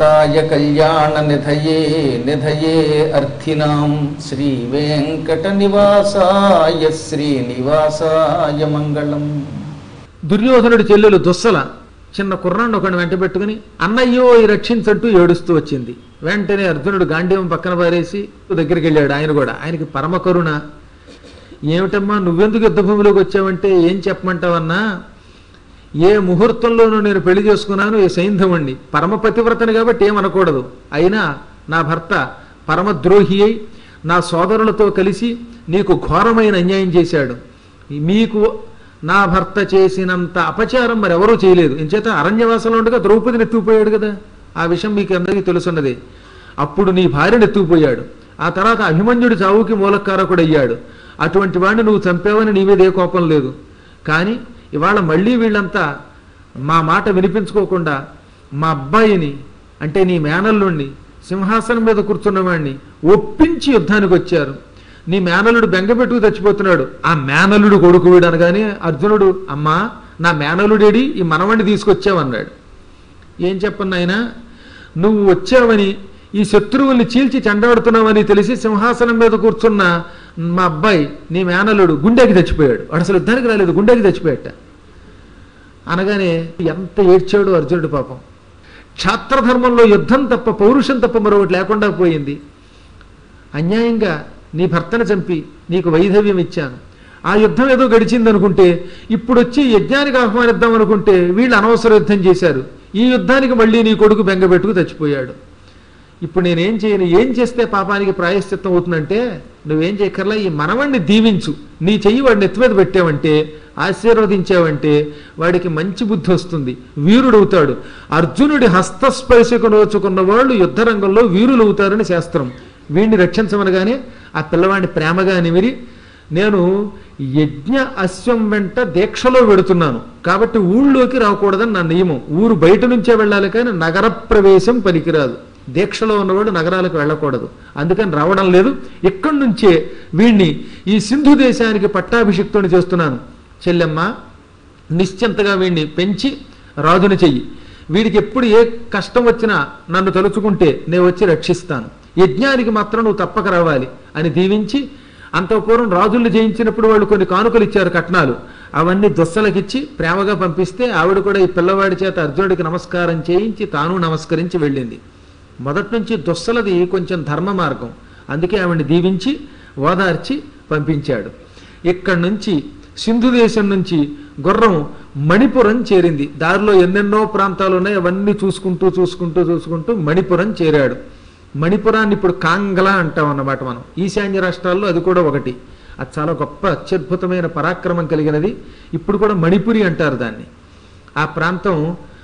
కాంతాయ కళ్యాణ నిధయే నిధయే అర్థినాం శ్రీ వెంకట నివాసాయ శ్రీనివాసాయ మంగళం దుర్యోధనుడి చెల్లెలు దుస్సల చిన్న కుర్రాన్ని ఒకడిని వెంట పెట్టుకుని అన్నయ్యో ఈ రక్షించంటూ ఏడుస్తూ వచ్చింది వెంటనే అర్జునుడు గాంధీవం పక్కన పారేసి దగ్గరికి వెళ్ళాడు ఆయన కూడా ఆయనకి పరమ కరుణ ఏమిటమ్మా నువ్వెందుకు యుద్ధభూమిలోకి వచ్చావంటే ఏం చెప్పమంటావన్నా ఏ ముహూర్తంలోనూ నేను పెళ్లి చేసుకున్నాను ఏ సైంధవుణ్ణి పరమ పతివ్రతని కాబట్టి ఏమనకూడదు అయినా నా భర్త పరమద్రోహి అయి నా సోదరులతో కలిసి నీకు ఘోరమైన అన్యాయం చేశాడు మీకు నా భర్త చేసినంత అపచారం మరెవరూ చేయలేదు ఇంచేత అరణ్యవాసంలో ఉండగా ద్రౌపదిని ఎత్తుకుపోయాడు కదా ఆ విషయం మీకు అందరికీ తెలుసున్నది అప్పుడు నీ భార్యను ఎత్తుకుపోయాడు ఆ తర్వాత అభిమన్యుడి చావుకి మూలకారకుడయ్యాడు అటువంటి వాడిని నువ్వు చంపావని నీ మీద ఏ కోపం లేదు కానీ ఇవాళ మళ్ళీ వీళ్ళంతా మా మాట వినిపించుకోకుండా మా అబ్బాయిని అంటే నీ మేనల్లుణ్ణి సింహాసనం మీద కూర్చున్నవాడిని ఒప్పించి యుద్ధానికి వచ్చారు నీ మేనల్లుడు బెంగపెట్టుకు చచ్చిపోతున్నాడు ఆ మేనల్లుడు కొడుకు వీడు అనగానే అర్జునుడు అమ్మా నా మేనల్లుడేడి ఈ మనవణ్ణి తీసుకొచ్చావన్నాడు ఏం చెప్పను ఆయన నువ్వు వచ్చావని ఈ శత్రువుల్ని చీల్చి చెండాడుతున్నావని తెలిసి సింహాసనం మీద కూర్చున్న మా అబ్బాయి నీ మేనల్లుడు గుండెకి చచ్చిపోయాడు వాడు అసలు యుద్ధానికి రాలేదు గుండెకి చచ్చిపోయాట అనగానే ఎంత ఏడ్చాడు అర్జునుడు పాపం క్షాత్రధర్మంలో యుద్ధం తప్ప పౌరుషం తప్ప మరొకటి లేకుండా పోయింది అన్యాయంగా నీ భర్తను చంపి నీకు వైధవ్యం ఇచ్చాను ఆ యుద్ధం ఏదో గడిచింది అనుకుంటే ఇప్పుడు వచ్చి యజ్ఞానికి ఆహ్వానిద్దాం అనుకుంటే వీళ్ళు అనవసర యుద్ధం చేశారు ఈ యుద్ధానికి మళ్ళీ నీ కొడుకు బెంగపెట్టుకు చచ్చిపోయాడు ఇప్పుడు నేనేం చేయను ఏం చేస్తే పాపానికి ప్రాయశ్చిత్తం అవుతుందంటే నువ్వేం చేయక్కర్లా ఈ మనవణ్ణి దీవించు నీ చెయ్యి వాడిని ఎత్తి మీద పెట్టావంటే ఆశీర్వదించావంటే వాడికి మంచి బుద్ధి వస్తుంది వీరుడవుతాడు అర్జునుడి హస్తస్పర్శకు నోచుకున్న వాళ్ళు యుద్ధరంగంలో వీరులు అవుతారని శాస్త్రం వీడిని రక్షించమనగానే ఆ పిల్లవాడిని ప్రేమగా నిమిరి నేను యజ్ఞ అశ్వం వెంట దీక్షలో వెడుతున్నాను కాబట్టి ఊళ్ళోకి రాకూడదని నా నియమం ఊరు బయట నుంచే వెళ్ళాలి కానీ నగర ప్రవేశం పనికిరాదు దీక్షలో ఉన్నవాడు నగరాలకు వెళ్ళకూడదు అందుకని రావడం లేదు ఇక్కడి నుంచే వీణ్ణి ఈ సింధు దేశానికి పట్టాభిషిక్తుని చేస్తున్నాను చెల్లెమ్మ నిశ్చింతగా వీణ్ణి పెంచి రాజుని చెయ్యి వీడికి ఎప్పుడు ఏ కష్టం వచ్చినా నన్ను తలుచుకుంటే నేను వచ్చి రక్షిస్తాను యజ్ఞానికి మాత్రం నువ్వు తప్పక రావాలి అని దీవించి అంత పూర్వం రాజుల్ని జయించినప్పుడు వాళ్ళు కొన్ని కానుకలు ఇచ్చారు కట్నాలు అవన్నీ దుస్సలకిచ్చి ప్రేమగా పంపిస్తే ఆవిడ కూడా ఈ పిల్లవాడి చేత అర్జునుడికి నమస్కారం చేయించి తాను నమస్కరించి వెళ్ళింది మొదటి నుంచి దుస్సలది కొంచెం ధర్మ మార్గం అందుకే ఆవిడ్ని దీవించి ఓదార్చి పంపించాడు ఇక్కడి నుంచి సింధు దేశం నుంచి గుర్రం మణిపురం చేరింది దారిలో ఎన్నెన్నో ప్రాంతాలు ఉన్నాయి అవన్నీ చూసుకుంటూ చూసుకుంటూ చూసుకుంటూ మణిపురం చేరాడు మణిపురాన్ని ఇప్పుడు కాంగలా అంటాం అన్నమాట మనం ఈశాన్య రాష్ట్రాల్లో అది కూడా ఒకటి అది చాలా గొప్ప అత్యద్భుతమైన పరాక్రమం కలిగినది ఇప్పుడు కూడా మణిపురి అంటారు దాన్ని ఆ ప్రాంతం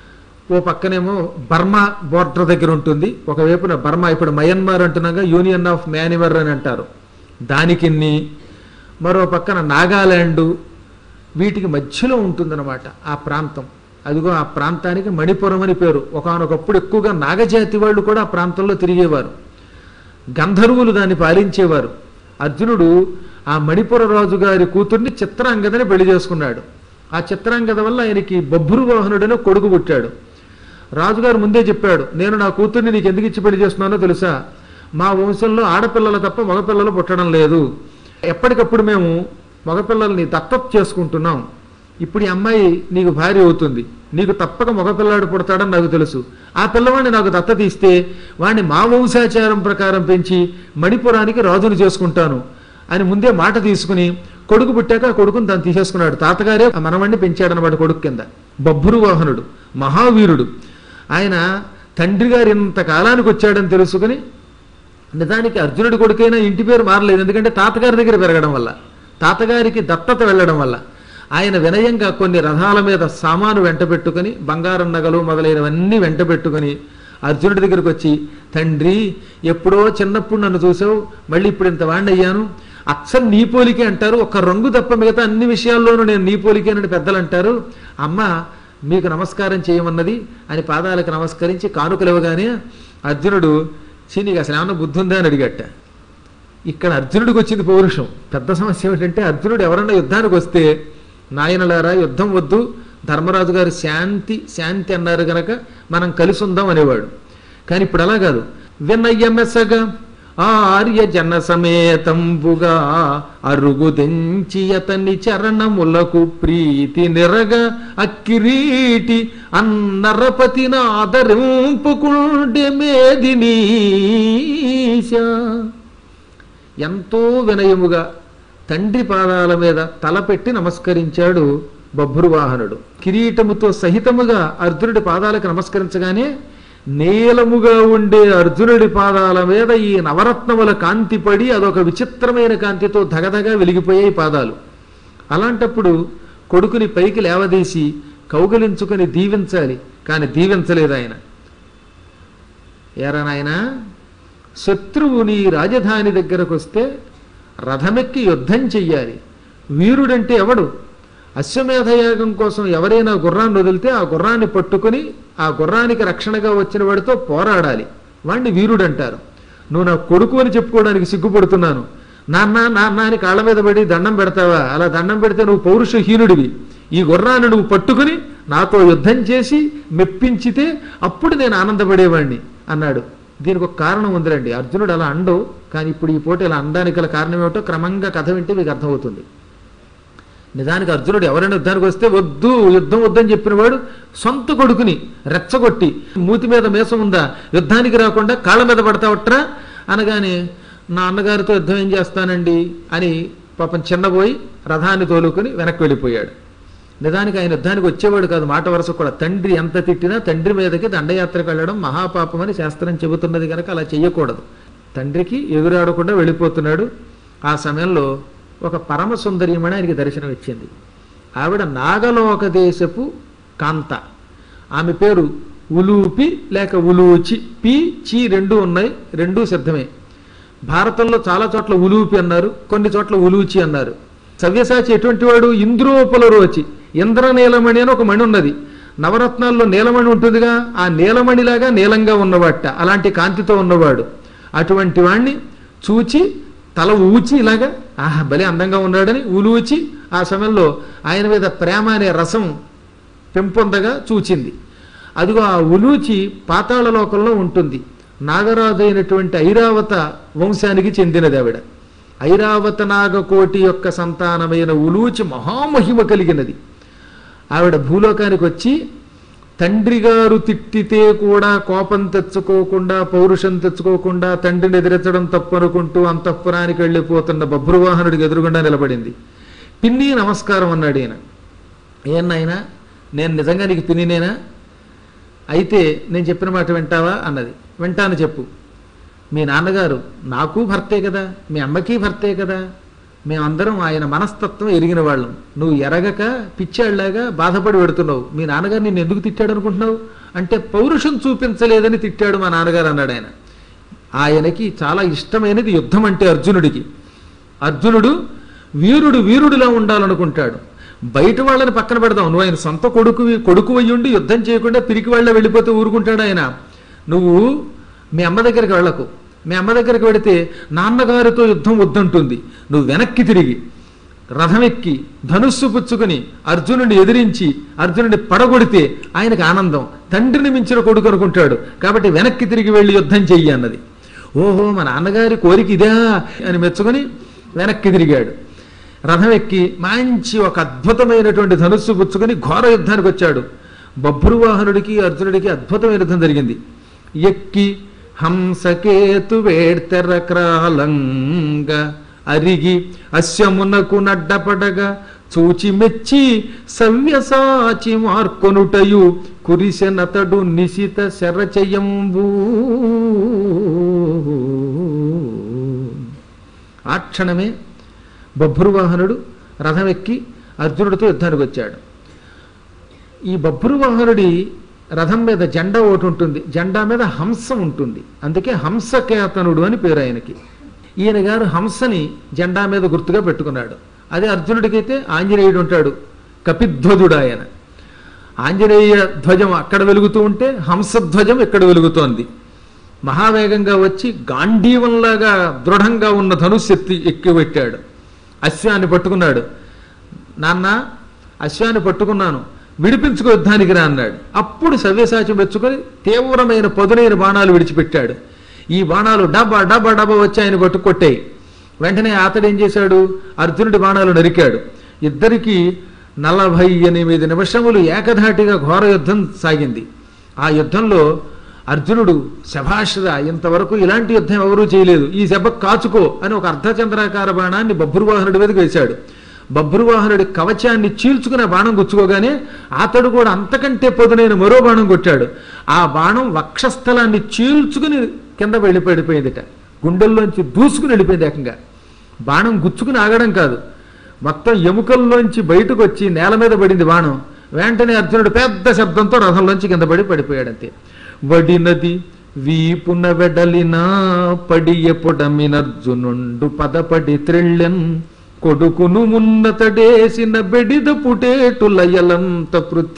ఓ పక్కనేమో బర్మా బోర్డర్ దగ్గర ఉంటుంది ఒకవైపున బర్మా ఇప్పుడు మయన్మార్ అంటున్నాగా యూనియన్ ఆఫ్ మ్యానివర్ అని అంటారు దానికిన్ని మరో పక్కన నాగాలాండు వీటికి మధ్యలో ఉంటుందన్నమాట ఆ ప్రాంతం అదిగో ఆ ప్రాంతానికి మణిపురం అని పేరు ఒకనొకప్పుడు ఎక్కువగా నాగజాతి వాళ్ళు కూడా ఆ ప్రాంతంలో తిరిగేవారు గంధర్వులు దాన్ని పాలించేవారు అర్జునుడు ఆ మణిపుర రాజు గారి కూతుర్ని చిత్రాంగదని పెళ్లి చేసుకున్నాడు ఆ చిత్రాంగద వల్ల ఆయనకి బొబ్బురు వాహనుడని ఒక కొడుకు పుట్టాడు రాజుగారు ముందే చెప్పాడు నేను నా కూతుర్ని నీకు ఎందుకు ఇచ్చి పెళ్లి చేస్తున్నానో తెలుసా మా వంశంలో ఆడపిల్లలు తప్ప మగపిల్లలు పుట్టడం లేదు ఎప్పటికప్పుడు మేము మగపిల్లల్ని దత్తత చేసుకుంటున్నాం ఇప్పుడు ఈ అమ్మాయి నీకు భార్య అవుతుంది నీకు తప్పక మగపిల్లాడు పుడతాడని నాకు తెలుసు ఆ పిల్లవాడిని నాకు దత్తత ఇస్తే వాడిని మా వంశాచారం ప్రకారం పెంచి మణిపురానికి రాజును చేసుకుంటాను అని ముందే మాట తీసుకుని కొడుకు పుట్టాక ఆ కొడుకుని తను తీసేసుకున్నాడు తాతగారే ఆ మనవణ్ణి పెంచాడనమాట కొడుకు కింద బొబ్బురు వాహనుడు మహావీరుడు ఆయన తండ్రి గారు ఇంత కాలానికి వచ్చాడని తెలుసుకుని నిజానికి అర్జునుడి కొడుకైనా ఇంటి పేరు మారలేదు ఎందుకంటే తాతగారి దగ్గర పెరగడం వల్ల తాతగారికి దత్తత వెళ్ళడం వల్ల ఆయన వినయంగా కొన్ని రథాల మీద సామాను వెంట పెట్టుకుని బంగారం నగలు మొదలైనవన్నీ వెంట పెట్టుకుని అర్జునుడి దగ్గరికి వచ్చి తండ్రి ఎప్పుడో చిన్నప్పుడు నన్ను చూసావు మళ్ళీ ఇప్పుడు ఇంత వాడిని అయ్యాను అచ్చం నీ పోలికే అంటారు ఒక రంగు తప్ప మిగతా అన్ని విషయాల్లోనూ నేను నీ పోలికేనని పెద్దలు అంటారు అమ్మ మీకు నమస్కారం చేయమన్నది అని పాదాలకు నమస్కరించి కానుకలు ఇవ్వగానే అర్జునుడు "ఛీ, నీకు అసలు ఏమన్నా బుద్ధి ఉందా అని అడిగట్ట ఇక్కడ అర్జునుడికి వచ్చింది పౌరుషం పెద్ద సమస్య ఏమిటంటే అర్జునుడు ఎవరన్నా యుద్ధానికి వస్తే నాయనలారా యుద్ధం వద్దు ధర్మరాజు గారు శాంతి శాంతి అన్నారు గనక మనం కలిసి ఉందాం అనేవాడు కానీ ఇప్పుడు అలా కాదు వినయమెసగా ఆర్య జన సమేతంబుగా అరుగు తెంచి అతని చరణములకు ప్రీతి నిరగ అక్కిరీటి అన్నరపతి నాదరింపుకుండే మేదినీశ ఎంతో వినయముగా తండ్రి పాదాల మీద తలపెట్టి నమస్కరించాడు బభ్రువాహనుడు కిరీటముతో సహితముగా అర్జునుడి పాదాలకు నమస్కరించగానే నీలముగా ఉండే అర్జునుడి పాదాల మీద ఈ నవరత్నముల కాంతి పడి అదొక విచిత్రమైన కాంతితో ధగధగా వెలిగిపోయాయి పాదాలు అలాంటప్పుడు కొడుకుని పైకి లేవదీసి కౌగిలించుకొని దీవించాలి కానీ దీవించలేదు ఆయన ఏరా నాయనా శత్రువు నీ రాజధాని దగ్గరకు వస్తే రథమెక్కి యుద్ధం చెయ్యాలి వీరుడంటే ఎవడు అశ్వమేధయాగం కోసం ఎవరైనా గుర్రాన్ని వదిలితే ఆ గుర్రాన్ని పట్టుకుని ఆ గుర్రానికి రక్షణగా వచ్చిన వాడితో పోరాడాలి వాణ్ణి వీరుడంటారు నువ్వు నా కొడుకు అని చెప్పుకోవడానికి సిగ్గుపడుతున్నాను నాన్న నాన్న అని కాళ్ళ మీద పడి దండం పెడతావా అలా దండం పెడితే నువ్వు పౌరుషహీనుడివి ఈ గుర్రాన్ని నువ్వు పట్టుకుని నాతో యుద్ధం చేసి మెప్పించితే అప్పుడు నేను ఆనందపడేవాణ్ణి అన్నాడు దీనికి ఒక కారణం ఉందిరండి అర్జునుడు అలా అండవు కానీ ఇప్పుడు ఈ పోటీ ఇలా అనడానికి గల కారణం ఏమిటో క్రమంగా కథ వింటే మీకు అర్థమవుతుంది నిజానికి అర్జునుడు ఎవరైనా యుద్ధానికి వస్తే వద్దు యుద్ధం వద్దని చెప్పిన వాడు సొంత కొడుకుని రెచ్చగొట్టి మూతి మీద మేసం ఉందా యుద్ధానికి రాకుండా కాళ్ళ మీద పడతావట్రా అనగానే నా అన్నగారితో యుద్ధం ఏం చేస్తానండి అని పాపం చిన్నబోయి రథాన్ని తోలుకుని వెనక్కి వెళ్ళిపోయాడు నిజానికి ఆయన యుద్ధానికి వచ్చేవాడు కాదు మాట వరుస కూడా తండ్రి ఎంత తిట్టినా తండ్రి మీదకి దండయాత్రకు వెళ్ళడం మహాపాపం అని శాస్త్రం చెబుతున్నది కనుక అలా చెయ్యకూడదు తండ్రికి ఎదురాడకుండా వెళ్ళిపోతున్నాడు ఆ సమయంలో ఒక పరమ సుందరీమణి ఆయనకి దర్శనం ఇచ్చింది ఆవిడ నాగలోక దేశపు కాంత ఆమె పేరు ఉలూపి లేక ఉలూచి పి చి రెండు ఉన్నాయి రెండు సిద్ధమే భారతంలో చాలా చోట్ల ఉలూపి అన్నారు కొన్ని చోట్ల ఉలూచి అన్నారు సవ్యసాచి ఎటువంటి వాడు ఇంద్రోపలరోచి ఇంద్రనీలమణి అని ఒక మణి ఉన్నది నవరత్నాల్లో నీలమణి ఉంటుందిగా ఆ నీలమణిలాగా నీలంగా ఉన్నవాట అలాంటి కాంతితో ఉన్నవాడు అటువంటి వాణ్ణి చూచి తల ఊచి ఇలాగా ఆహా భలే అందంగా ఉన్నాడని ఉలూచి ఆ సమయంలో ఆయన మీద ప్రేమ అనే రసం పెంపొందగా చూచింది అదిగో ఆ ఉలూచి పాతాళ లోకంలో ఉంటుంది నాగరాజు అయినటువంటి ఐరావత వంశానికి చెందినది ఆవిడ ఐరావత నాగకోటి యొక్క సంతానమైన ఉలూచి మహామహిమ కలిగినది ఆవిడ భూలోకానికి వచ్చి తండ్రి గారు తిట్టితే కూడా కోపం తెచ్చుకోకుండా పౌరుషం తెచ్చుకోకుండా తండ్రిని ఎదిరించడం తప్పనుకుంటూ అంతఃపురానికి వెళ్ళిపోతున్న బభ్రువాహనుడికి ఎదురుగుండా నిలబడింది పిన్ని నమస్కారం అన్నాడు ఈయన ఏనాయనా నేను నిజంగా నీకు పిన్నినేనా అయితే నేను చెప్పిన మాట వింటావా అన్నది వింటాను చెప్పు మీ నాన్నగారు నాకు భర్తే కదా మీ అమ్మకి భర్తే కదా మేమందరం ఆయన మనస్తత్వం ఎరిగిన వాళ్ళం నువ్వు ఎరగక పిచ్చాళ్ళలాగా బాధపడి పెడుతున్నావు మీ నాన్నగారు నిన్ను ఎందుకు తిట్టాడు అనుకుంటున్నావు అంటే పౌరుషం చూపించలేదని తిట్టాడు మా నాన్నగారు అన్నాడు ఆయన ఆయనకి చాలా ఇష్టమైనది యుద్ధం అంటే అర్జునుడికి అర్జునుడు వీరుడు వీరుడిలా ఉండాలనుకుంటాడు బయట వాళ్ళని పక్కన పెడదాం నువ్వు ఆయన సొంత కొడుకు కొడుకు అయ్యుండి యుద్ధం చేయకుండా పిరికి వాళ్ళ వెళ్ళిపోతే ఊరుకుంటాడు ఆయన నువ్వు మీ అమ్మ దగ్గరికి వెళ్ళకు మీ అమ్మ దగ్గరికి వెడితే నాన్నగారితో యుద్ధం వద్దంటుంది నువ్వు వెనక్కి తిరిగి రథం ఎక్కి ధనుస్సు పుచ్చుకుని అర్జునుడిని ఎదిరించి అర్జునుడిని పడగొడితే ఆయనకు ఆనందం తండ్రిని మించిన కొడుకు అనుకుంటాడు కాబట్టి వెనక్కి తిరిగి వెళ్ళి యుద్ధం చెయ్యి అన్నది ఓహో మా నాన్నగారి కోరిక ఇదా అని మెచ్చుకొని వెనక్కి తిరిగాడు రథం ఎక్కి మంచి ఒక అద్భుతమైనటువంటి ధనుస్సు పుచ్చుకొని ఘోర యుద్ధానికి వచ్చాడు బభ్రువాహనుడికి అర్జునుడికి అద్భుతమైన యుద్ధం జరిగింది ఎక్కి హంసకేతు వేడ్తెర క్రాలంగ అరిగి అశ్వమునకు నడ్డపడగా చూచి మెచ్చి సవ్యసాచి మార్కొనుటయు కురిసెనతడు నిశిత శరచయంబూ ఆ క్షణమే బభ్రువాహనుడు రథం ఎక్కి అర్జునుడితో యుద్ధానికి వచ్చాడు ఈ బభ్రువాహనుడి రథం మీద జెండా ఒకటి ఉంటుంది జెండా మీద హంస ఉంటుంది అందుకే హంసకేతనుడు అని పేరు ఆయనకి ఈయన గారు హంసని జెండా మీద గుర్తుగా పెట్టుకున్నాడు అదే అర్జునుడికైతే ఆంజనేయుడు ఉంటాడు కపిధ్వజుడు ఆయన ఆంజనేయ ధ్వజం అక్కడ వెలుగుతూ ఉంటే హంసధ్వజం ఇక్కడ వెలుగుతోంది మహావేగంగా వచ్చి గాంధీవంలాగా దృఢంగా ఉన్న ధనుస్సు ఎత్తి ఎక్కిపెట్టాడు అశ్వాన్ని పట్టుకున్నాడు నాన్న అశ్వాన్ని పట్టుకున్నాను విడిపించుకో యుద్ధానికి రా అన్నాడు అప్పుడు సవ్యసాచి మెచ్చుకొని తీవ్రమైన పదునైన బాణాలు విడిచిపెట్టాడు ఈ బాణాలు డబ్బా డబ్బా డబ్బా వచ్చి ఆయన కొట్టు కొట్టాయి వెంటనే అతడు ఏం చేశాడు అర్జునుడి బాణాలు నరికాడు ఇద్దరికి నలభై ఎనిమిది నిమిషములు ఏకధాటిగా ఘోర యుద్ధం సాగింది ఆ యుద్ధంలో అర్జునుడు శభాషరా ఇంతవరకు ఇలాంటి యుద్ధం ఎవరూ చేయలేదు ఈ శభ కాచుకో అని ఒక అర్ధచంద్రాకార బాణాన్ని బభ్రువాహనుడి మీదకి వేశాడు బభ్రువాహనుడి కవచాన్ని చీల్చుకునే బాణం గుచ్చుకోగానే అతడు కూడా అంతకంటే పొదునైన మరో బాణం కొట్టాడు ఆ బాణం వక్షస్థలాన్ని చీల్చుకుని కింద వెళ్ళిపడిపోయిందిట గుండెల్లోంచి దూసుకుని వెళ్ళిపోయింది ఏకంగా బాణం గుచ్చుకుని ఆగడం కాదు మొత్తం ఎముకల్లోంచి బయటకు వచ్చి నేల మీద పడింది బాణం వెంటనే అర్జునుడు పెద్ద శబ్దంతో రథంలోంచి కింద పడి పడిపోయాడంతే వడినది వీపున వెడలినా పడియ పొడమినర్జునుండు పదపడి త్రిళ్ళెన్ కొడుకును మున్నతడేసిన బెడిద పుటేటులయలంత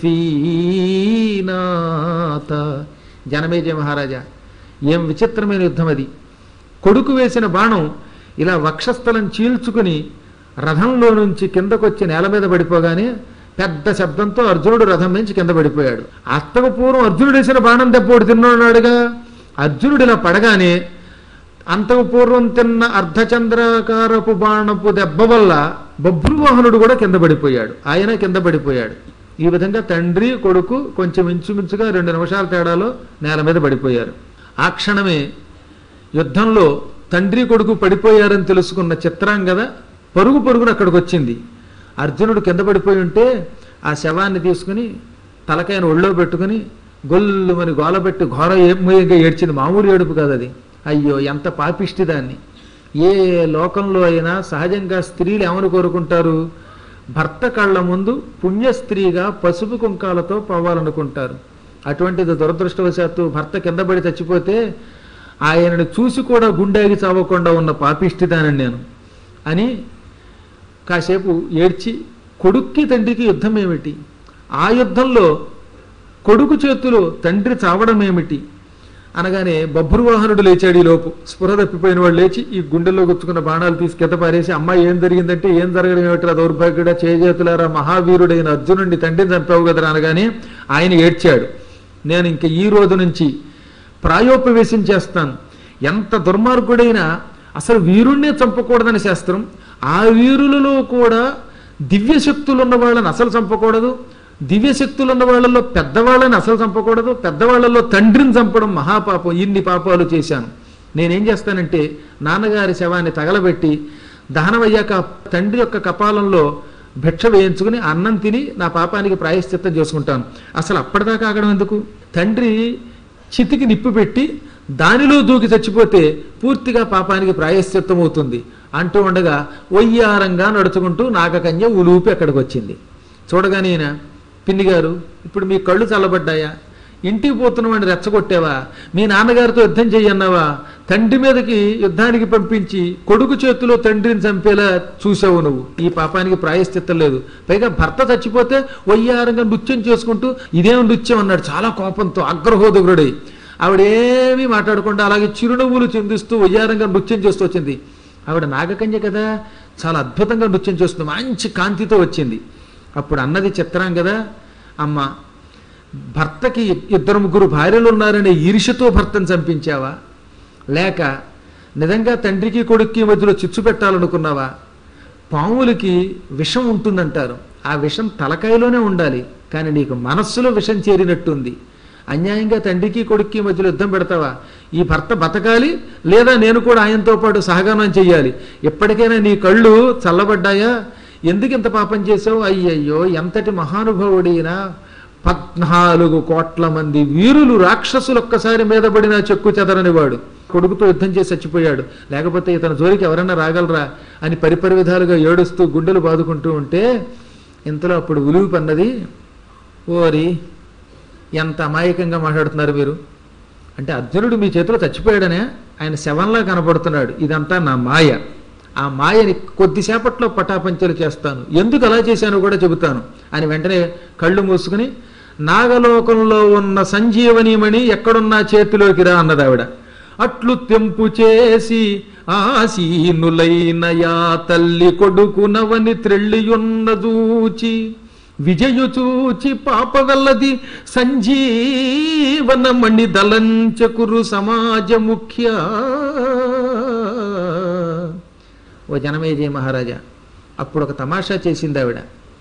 పృథ్వీనాథ జనమేజయ మహారాజా ఏం విచిత్రమైన యుద్ధం అది కొడుకు వేసిన బాణం ఇలా వక్షస్థలం చీల్చుకుని రథంలో నుంచి కిందకొచ్చి నేల మీద పడిపోగానే పెద్ద శబ్దంతో అర్జునుడు రథం నుంచి కింద పడిపోయాడు అత్తకు పూర్వం అర్జునుడు వేసిన బాణం దెబ్బోడు తిన్నాడుగా అర్జునుడు ఇలా పడగానే అంతకు పూర్వం తిన్న అర్ధచంద్రాకారపు బాణపు దెబ్బ వల్ల బభ్రువాహనుడు కూడా కింద పడిపోయాడు ఆయన కింద పడిపోయాడు ఈ విధంగా తండ్రి కొడుకు కొంచెం ఇంచుమించుగా రెండు నిమిషాల తేడాలో నేల మీద పడిపోయారు ఆ క్షణమే యుద్ధంలో తండ్రి కొడుకు పడిపోయారని తెలుసుకున్న చిత్రాంగద పరుగు పరుగున అక్కడికి వచ్చింది అర్జునుడు కింద పడిపోయి ఉంటే ఆ శవాన్ని తీసుకుని తలకాయను ఒళ్ళో పెట్టుకుని గొల్లుమని గోలబెట్టి ఘోర ఏమయంగా ఏడ్చింది మామూలు ఏడుపు కాదు అది అయ్యో ఎంత పాపిష్టి దాన్ని ఏ లోకంలో అయినా సహజంగా స్త్రీలు ఏమని కోరుకుంటారు భర్త కళ్ళ ముందు పుణ్య స్త్రీగా పసుపు కుంకాలతో పోవాలనుకుంటారు అటువంటిది దురదృష్టవశాత్తు భర్త కింద పడి చచ్చిపోతే ఆయనను చూసి కూడా గుండెకి చావకుండా ఉన్న పాపిష్టిదానని నేను అని కాసేపు ఏడ్చి కొడుక్కి తండ్రికి యుద్ధం ఏమిటి ఆ యుద్ధంలో కొడుకు చేతిలో తండ్రి చావడం ఏమిటి అనగానే బభ్రువాహనుడు లేచాడు ఈ లోపు స్పృహ తప్పిపోయిన వాడు లేచి ఈ గుండెల్లో గుచ్చుకున్న బాణాలు తీసి కింద పారేసి అమ్మాయి ఏం జరిగిందంటే ఏం జరగడం ఏమిట్రా దౌర్భాగ్యుడా చేజేతులారా మహావీరుడైన అర్జునుడిని తండ్రిని చంపావు కదరా అనగానే ఆయన ఏడ్చాడు నేను ఇంక ఈ రోజు నుంచి ప్రాయోపవేశం చేస్తాను ఎంత దుర్మార్గుడైనా అసలు వీరుణ్ణే చంపకూడదని శాస్త్రం ఆ వీరులలో కూడా దివ్య శక్తులు ఉన్న వాళ్ళని అసలు చంపకూడదు దివ్య శక్తులు ఉన్న వాళ్ళల్లో పెద్దవాళ్ళని అసలు చంపకూడదు పెద్దవాళ్ళల్లో తండ్రిని చంపడం మహాపాపం ఇన్ని పాపాలు చేశాను నేనేం చేస్తానంటే నాన్నగారి శవాన్ని తగలబెట్టి దహనం అయ్యాక తండ్రి యొక్క కపాలంలో భిక్ష వేయించుకుని అన్నం తిని నా పాపానికి ప్రాయశ్చిత్తం చేసుకుంటాను అసలు అప్పటిదాకా ఆగడం ఎందుకు తండ్రి చితికి నిప్పు పెట్టి దానిలో దూకి చచ్చిపోతే పూర్తిగా పాపానికి ప్రాయశ్చిత్తం అవుతుంది అంటూ ఉండగా ఒయ్యారంగా నడుచుకుంటూ నాగకన్య ఉలూపి అక్కడికి వచ్చింది చూడగానే ఈయన పిన్ని గారు ఇప్పుడు మీ కళ్ళు చల్లబడ్డాయా ఇంటికి పోతున్నవాడిని రెచ్చగొట్టావా మీ నాన్నగారితో యుద్ధం చెయ్యన్నావా తండ్రి మీదకి యుద్ధానికి పంపించి కొడుకు చేతిలో తండ్రిని చంపేలా చూసావు నువ్వు ఈ పాపానికి ప్రాయశ్చిత్తం లేదు పైగా భర్త చచ్చిపోతే వయ్యారంగా నృత్యం చేసుకుంటూ ఇదేం నృత్యం అన్నాడు చాలా కోపంతో అగ్రహోదగుడై ఆవిడేమీ మాట్లాడకుండా అలాగే చిరునవ్వులు చిందిస్తూ వయ్యారంగా నృత్యం చేస్తూ వచ్చింది ఆవిడ నాగకన్య కదా చాలా అద్భుతంగా నృత్యం చేస్తుంది మంచి కాంతితో వచ్చింది అప్పుడు అన్నది చిత్రం కదా అమ్మ భర్తకి ఇద్దరు ముగ్గురు భార్యలు ఉన్నారనే ఈర్ష్యతో భర్తను చంపించావా లేక నిజంగా తండ్రికి కొడుక్కి మధ్యలో చిచ్చు పెట్టాలనుకున్నావా పాములకి విషం ఉంటుందంటారు ఆ విషం తలకాయలోనే ఉండాలి కానీ నీకు మనస్సులో విషం చేరినట్టుంది అన్యాయంగా తండ్రికి కొడుక్కి మధ్యలో యుద్ధం పెడతావా ఈ భర్త బతకాలి లేదా నేను కూడా ఆయనతో పాటు సహగమనం చెయ్యాలి ఎప్పటికైనా నీ కళ్ళు చల్లబడ్డాయా ఎందుకు ఇంత పాపం చేసావు అయ్యయ్యో ఎంతటి మహానుభావుడైనా పద్నాలుగు కోట్ల మంది వీరులు రాక్షసులు ఒక్కసారి మీద పడిన చెక్కు చెదరని వాడు కొడుకుతో యుద్ధం చేసి చచ్చిపోయాడు లేకపోతే ఇతని జోలికి ఎవరైనా రాగలరా అని పరిపరి విధాలుగా ఏడుస్తూ గుండెలు బాదుకుంటూ ఉంటే ఇంతలో అప్పుడు ఉలువు పన్నది ఓరి ఎంత అమాయకంగా మాట్లాడుతున్నారు మీరు అంటే అర్జునుడు మీ చేతిలో చచ్చిపోయాడనే ఆయన శవంలా కనపడుతున్నాడు ఇదంతా నా మాయ ఆ మాయని కొద్దిసేపట్లో పటాపంచలు చేస్తాను ఎందుకు అలా చేశానో కూడా చెబుతాను అని వెంటనే కళ్ళు మూసుకుని నాగలోకంలో ఉన్న సంజీవనీమణి ఎక్కడున్నా చేతిలోకి రా అన్నది ఆవిడ అట్లు తెంపు చేసి ఆసీనులైన యా తల్లి కొడుకునవని త్రెళ్ళియున్న దూచి విజయు చూచి పాప వెల్లది సంజీవనమణి దలంచకురు సమాజ ముఖ్య ఓ జనమేజయ మహారాజా అప్పుడు ఒక తమాషా చేసింది ఆవిడ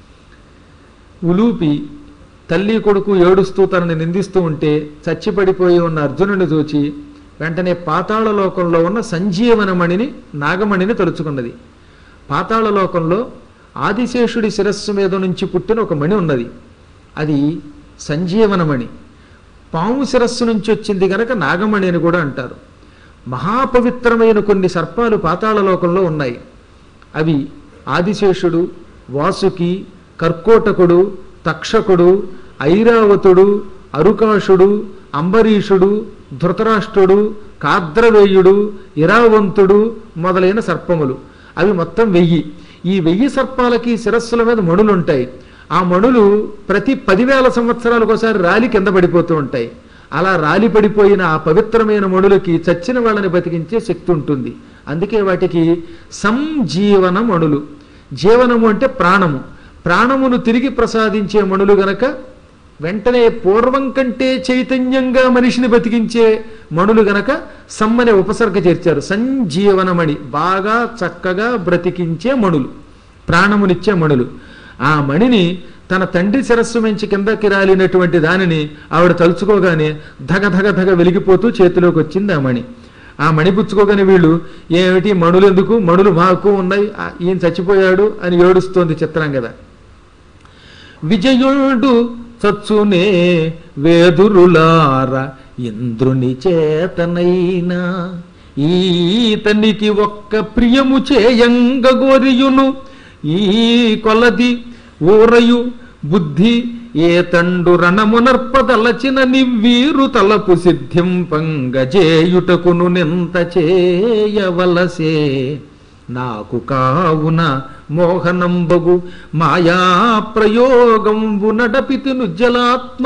ఉలూపి తల్లి కొడుకు ఏడుస్తూ తనని నిందిస్తూ ఉంటే చచ్చిపడిపోయి ఉన్న అర్జునుడిని చూచి వెంటనే పాతాళ లోకంలో ఉన్న సంజీవనమణిని నాగమణిని తలుచుకున్నది పాతాళ లోకంలో ఆదిశేషుడి శిరస్సు మీద నుంచి పుట్టిన ఒక మణి ఉన్నది అది సంజీవనమణి పాము శిరస్సు నుంచి వచ్చింది గనక నాగమణి అని కూడా అంటారు మహాపవిత్రమైన కొన్ని సర్పాలు పాతాళ లోకంలో ఉన్నాయి అవి ఆదిశేషుడు వాసుకి కర్కోటకుడు తక్షకుడు ఐరావతుడు అరుకాషుడు అంబరీషుడు ధృతరాష్ట్రుడు కాద్రవేయుడు ఇరావంతుడు మొదలైన సర్పములు అవి మొత్తం వెయ్యి ఈ వెయ్యి సర్పాలకి శిరస్సుల మీద మణులుంటాయి ఆ మణులు ప్రతి పదివేల సంవత్సరాలకు ఒకసారి రాలి కింద పడిపోతూ ఉంటాయి అలా రాలి పడిపోయిన ఆ పవిత్రమైన మణులకి చచ్చిన వాళ్ళని బతికించే శక్తి ఉంటుంది అందుకే వాటికి సంజీవన మణులు జీవనము అంటే ప్రాణము ప్రాణమును తిరిగి ప్రసాదించే మణులు గనక వెంటనే పూర్వం కంటే చైతన్యంగా మనిషిని బతికించే మణులు గనక సమ్మనే ఉపసర్గ చేర్చారు సంజీవనమణి బాగా చక్కగా బ్రతికించే మణులు ప్రాణమునిచ్చే మణులు ఆ మణిని తన తండ్రి శిరస్సు మించి కిందకి రాలినటువంటి దానిని ఆవిడ తలుచుకోగానే ధగ ధగ ధగ వెలిగిపోతూ చేతిలోకి వచ్చింది ఆ మణి ఆ మణి పుచ్చుకోగానే వీళ్ళు ఏమిటి మణులు ఎందుకు మణులు మాకు ఉన్నాయి ఆ, ఈయన చచ్చిపోయాడు అని ఏడుస్తోంది చిత్రం కదా విజయుడు చచ్చునే వేదురులార ఇంద్రుని చేతనైనా ఈతనికి ఒక్క ప్రియము చేయంగ గోరియును ఈ కొలది ఊరయు బుద్ధి ఏ తండు రణమునర్పదలచిన నివ్వీరు తలపు సిద్ధింపంగజేయుటకును నింత చేయవలసే నాకు కావున మోహనంబగు మాయా ప్రయోగంబు నడపితి నుజ్జలాత్మ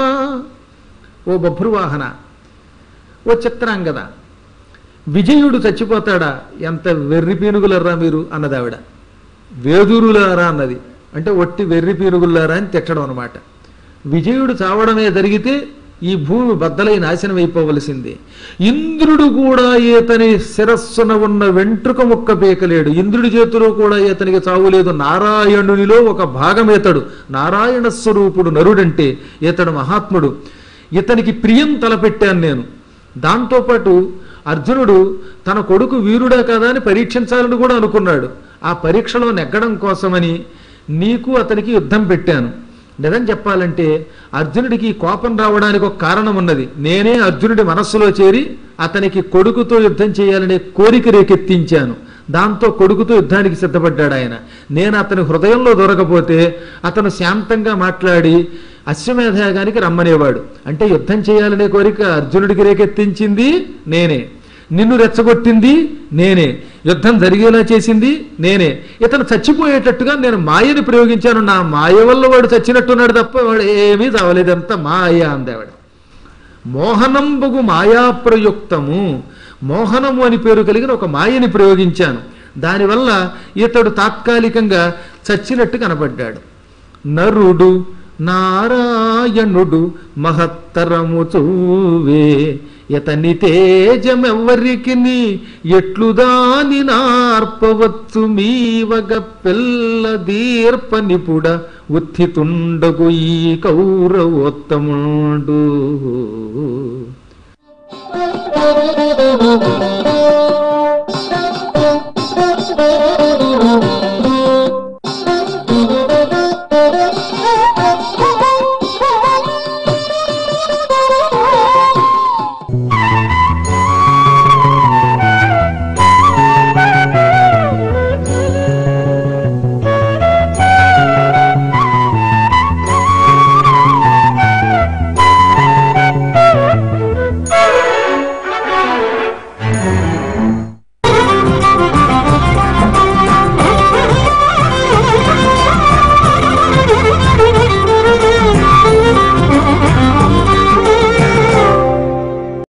ఓ బభ్రువాహన ఓ చిత్రాంగద విజయుడు చచ్చిపోతాడా ఎంత వెర్రి పీనుగులర్రా మీరు అన్నదావిడ వేదురులారా అన్నది అంటే ఒట్టి వెర్రి పీనుగులారా అని తిట్టడం అనమాట విజయుడు చావడమే జరిగితే ఈ భూమి బద్దలై నాశనం అయిపోవలసిందే ఇంద్రుడు కూడా ఈతని శిరస్సున ఉన్న వెంట్రుక ముక్క పీకలేడు ఇంద్రుడి చేతిలో కూడా ఈతనికి చావు లేదు నారాయణునిలో ఒక భాగం ఈతడు నారాయణ స్వరూపుడు నరుడంటే ఈతడు మహాత్ముడు ఇతనికి ప్రియం తలపెట్టాను నేను దాంతోపాటు అర్జునుడు తన కొడుకు వీరుడా కదా అని పరీక్షించాలని కూడా అనుకున్నాడు ఆ పరీక్షలో నెగ్గడం కోసమని నీకు అతనికి యుద్ధం పెట్టాను నిజం చెప్పాలంటే అర్జునుడికి ఈ కోపం రావడానికి ఒక కారణం ఉన్నది నేనే అర్జునుడి మనస్సులో చేరి అతనికి కొడుకుతో యుద్ధం చేయాలనే కోరిక రేకెత్తించాను దాంతో కొడుకుతో యుద్ధానికి సిద్ధపడ్డాడు ఆయన నేను అతని హృదయంలో దొరకపోతే అతను శాంతంగా మాట్లాడి అశ్వమేధయాగానికి రమ్మనేవాడు అంటే యుద్ధం చేయాలనే కోరిక అర్జునుడికి రేకెత్తించింది నేనే నిన్ను రెచ్చగొట్టింది నేనే యుద్ధం జరిగేలా చేసింది నేనే ఇతను చచ్చిపోయేటట్టుగా నేను మాయని ప్రయోగించాను నా మాయ వల్ల వాడు చచ్చినట్టున్నాడు తప్ప వాడు ఏమీ చావలేదంత మాయ అందేవాడు మోహనంబగు మాయా ప్రయుక్తము మోహనము అని పేరు కలిగిన ఒక మాయని ప్రయోగించాను దానివల్ల ఇతడు తాత్కాలికంగా చచ్చినట్టు కనబడ్డాడు నరుడు నారాయణుడు మహత్తరము చూవే ఇతని తేజమెవ్వరికి ఎట్లు దాని నార్పవచ్చు మీవగ పిల్ల దీర్ప నిపుడ ఉత్థితుండగు ఈ కౌరవోత్తముడు Thank you.